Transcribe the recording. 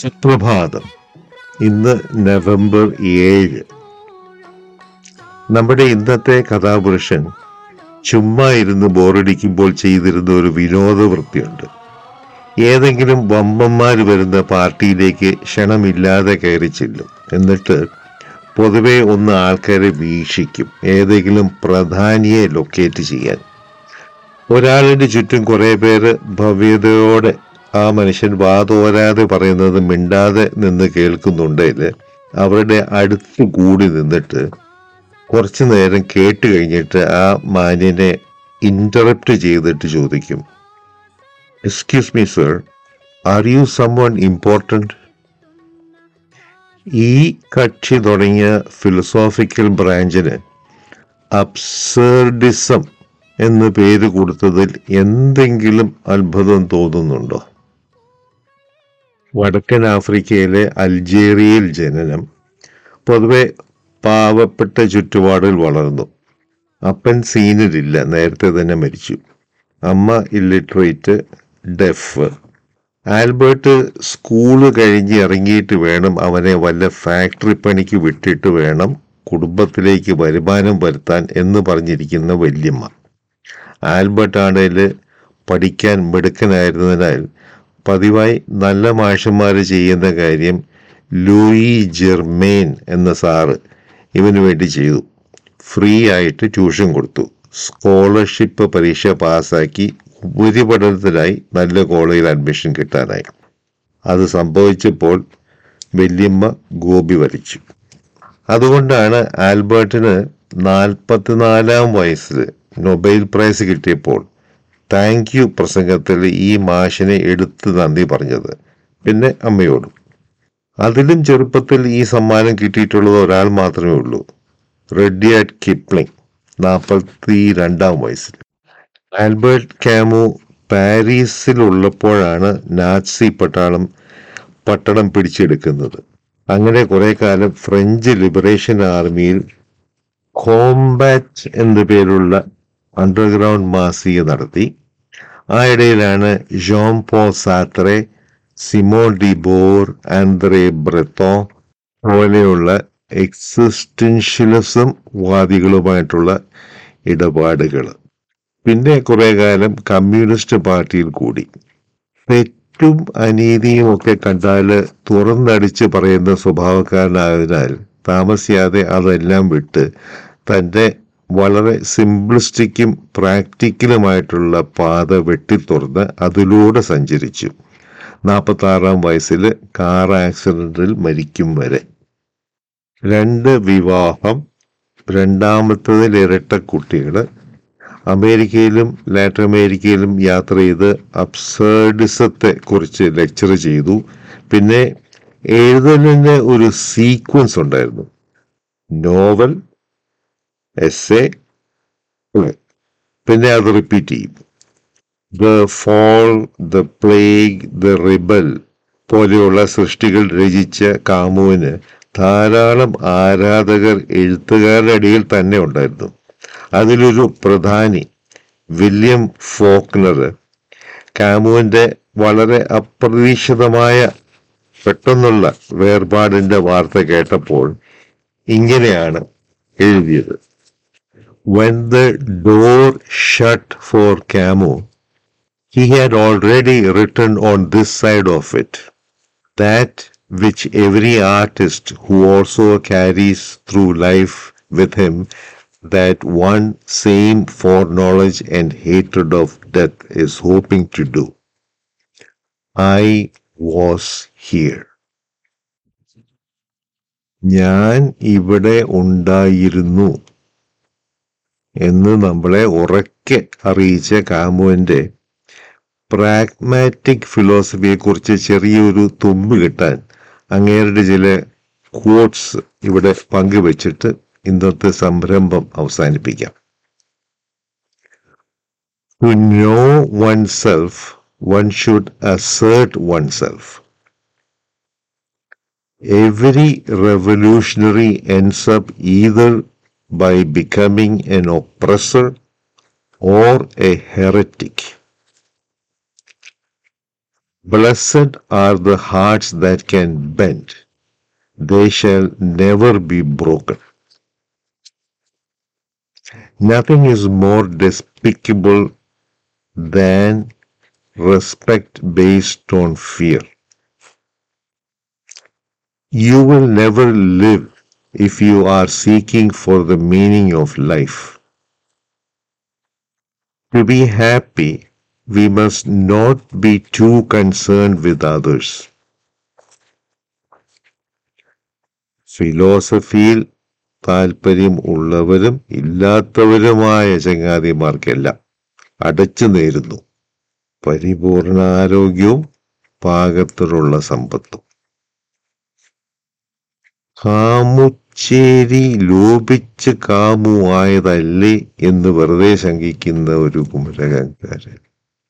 സുപ്രഭാതം ഇന്ന് നവംബർ ഏഴ് നമ്മുടെ ഇന്നത്തെ കഥാപുരുഷൻ ചുമ്മാ ഇരുന്ന് ബോറടിക്കുമ്പോൾ ചെയ്തിരുന്ന ഒരു വിനോദവൃത്തിയുണ്ട് ഏതെങ്കിലും വമ്പന്മാർ വരുന്ന പാർട്ടിയിലേക്ക് ക്ഷണമില്ലാതെ കയറി ചെല്ലും എന്നിട്ട് പൊതുവെ ഒന്ന് ആൾക്കാരെ വീക്ഷിക്കും ഏതെങ്കിലും പ്രധാനിയെ ലൊക്കേറ്റ് ചെയ്യാൻ ഒരാളിന്റെ ചുറ്റും കുറെ പേര് ഭവ്യതയോടെ ആ മനുഷ്യൻ വാതോരാതെ പറയുന്നത് മിണ്ടാതെ നിന്ന് കേൾക്കുന്നുണ്ടെങ്കിൽ അവരുടെ അടുത്ത് കൂടി നിന്നിട്ട് കുറച്ചു നേരം കേട്ട് കഴിഞ്ഞിട്ട് ആ മാന്യനെ ഇന്ററപ്റ്റ് ചെയ്തിട്ട് ചോദിക്കും excuse me sir are you someone important ഈ കക്ഷി തുടങ്ങിയ ഫിലോസോഫിക്കൽ ബ്രാഞ്ചിന് അബ്സേർഡിസം എന്ന് പേര് കൊടുത്തതിൽ എന്തെങ്കിലും അത്ഭുതം തോന്നുന്നുണ്ടോ വടക്കൻ ആഫ്രിക്കയിലെ അൾജേറിയയിൽ ജനനം പൊതുവെ പാവപ്പെട്ട ചുറ്റുപാടിൽ വളർന്നു അപ്പൻ സീനിലില്ല നേരത്തെ തന്നെ മരിച്ചു അമ്മ ഇല്ലിറ്ററേറ്റ് ഡെഫ് ആൽബർട്ട് സ്കൂള് കഴിഞ്ഞ് ഇറങ്ങിയിട്ട് വേണം അവനെ വല്ല ഫാക്ടറി പണിക്ക് വിട്ടിട്ട് വേണം കുടുംബത്തിലേക്ക് വരുമാനം വരുത്താൻ എന്ന് പറഞ്ഞിരിക്കുന്ന വല്യമ്മ ആൽബർട്ട് ആണേൽ പഠിക്കാൻ മിടുക്കനായിരുന്നതിനാൽ പതിവായി നല്ല മാഷന്മാർ ചെയ്യുന്ന കാര്യം ലൂയി ജെർമെയിൻ എന്ന സാറ് ഇവന് വേണ്ടി ചെയ്തു ഫ്രീ ആയിട്ട് ട്യൂഷൻ കൊടുത്തു സ്കോളർഷിപ്പ് പരീക്ഷ പാസ്സാക്കി ഉപരിപഠനത്തിനായി നല്ല കോളേജിൽ അഡ്മിഷൻ കിട്ടാനായി അത് സംഭവിച്ചപ്പോൾ വല്യമ്മ ഗോപി വലിച്ചു അതുകൊണ്ടാണ് ആൽബർട്ടിന് നാൽപ്പത്തിനാലാം വയസ്സിൽ നൊബേൽ പ്രൈസ് കിട്ടിയപ്പോൾ താങ്ക് യു പ്രസംഗത്തിൽ ഈ മാഷിനെ എടുത്ത് നന്ദി പറഞ്ഞത് പിന്നെ അമ്മയോടും അതിലും ചെറുപ്പത്തിൽ ഈ സമ്മാനം കിട്ടിയിട്ടുള്ളത് ഒരാൾ മാത്രമേ ഉള്ളൂ റെഡിയാർഡ് കിപ്ലിംഗ് നാൽപ്പത്തി രണ്ടാം വയസ്സിൽ ആൽബർട്ട് കാമു പാരീസിലുള്ളപ്പോഴാണ് നാസി പട്ടാളം പട്ടണം പിടിച്ചെടുക്കുന്നത് അങ്ങനെ കുറെ കാലം ഫ്രഞ്ച് ലിബറേഷൻ ആർമിയിൽ കോംബാറ്റ് എന്ന പേരുള്ള അണ്ടർഗ്രൗണ്ട് മാസിക നടത്തി ആ ഇടയിലാണ് Jean Paul Sartre Simone de Beauvoir Andre Breton പോലെയുള്ള എക്സിസ്റ്റൻഷ്യലിസം വാദികളുമായിട്ടുള്ള ഇടപാടുകൾ പിന്നെ കുറെ കാലം കമ്മ്യൂണിസ്റ്റ് പാർട്ടിയിൽ കൂടി തെറ്റും അനീതിയും ഒക്കെ കണ്ടാൽ തുറന്നടിച്ച് പറയുന്ന സ്വഭാവക്കാരനായതിനാൽ താമസിയാതെ അതെല്ലാം വിട്ട് തൻ്റെ വളരെ സിംപ്ലിസ്റ്റിക്കും പ്രാക്ടിക്കലുമായിട്ടുള്ള പാത വെട്ടിത്തുറന്ന് അതിലൂടെ സഞ്ചരിച്ചു നാൽപ്പത്തി ആറാം വയസ്സിൽ കാർ ആക്സിഡന്റിൽ മരിക്കും വരെ രണ്ട് വിവാഹം രണ്ടാമത്തതിൽ ഇരട്ട കുട്ടികൾ അമേരിക്കയിലും ലാറ്റിൻ അമേരിക്കയിലും യാത്ര ചെയ്ത് അബ്സേർഡിസത്തെ കുറിച്ച് ലെക്ചർ ചെയ്തു പിന്നെ എഴുതലിന് ഒരു സീക്വൻസ് ഉണ്ടായിരുന്നു നോവൽ എസ് എ പിന്നെ അത് റിപ്പീറ്റ് ചെയ്യും the Fall the Plague the Rebel പോലെയുള്ള സൃഷ്ടികൾ രചിച്ച കാമുവിന് ധാരാളം ആരാധകർ എഴുത്തുകാരുടെ ഇടയിൽ തന്നെ ഉണ്ടായിരുന്നു അതിലൊരു പ്രധാനി വില്യം ഫോക്നർ കാമുവിന്റെ വളരെ അപ്രതീക്ഷിതമായ പെട്ടെന്നുള്ള വേർപാടിന്റെ വാർത്ത കേട്ടപ്പോൾ ഇങ്ങനെയാണ് എഴുതിയത് when the door shut for Camus, he had already written on this side of it that which every artist who also carries through life with him that one same foreknowledge and hatred of death is hoping to do. I was here. ഞാൻ ഇവിടെ ഉണ്ടായിരുന്നു എന്ന് നമ്മളെ ഉറക്കെ അറിയിച്ച കാമുവിന്റെ pragmatic ഫിലോസഫിയെ കുറിച്ച് ചെറിയൊരു തുമ്പ് കിട്ടാൻ അങ്ങേരുടെ ചില ക്വോട്ട്സ് ഇവിടെ പങ്കുവച്ചിട്ട് ഇന്നത്തെ സംരംഭം അവസാനിപ്പിക്കാം to know oneself one should assert oneself Every revolutionary ends up either by becoming an oppressor or a heretic. Blessed are the hearts that can bend, they shall never be broken. Nothing is more despicable than respect based on fear. You will never live if you are seeking for the meaning of life. To be happy, we must not be too concerned with others. ഫിലോസഫിയിൽ താല്പര്യം ഉള്ളവരും ഇല്ലാത്തവരുമായ ചങ്ങാതിമാർക്കെല്ലാം അടച്ചു നേരുന്നു പരിപൂർണ ആരോഗ്യവും പാകത്തിലുള്ള സമ്പത്തും കാമുച്ചേരി ലോപിച്ച് കാമുവായതല്ലേ എന്ന് വെറുതെ ശങ്കിക്കുന്ന ഒരു കുമരകക്കാരൻ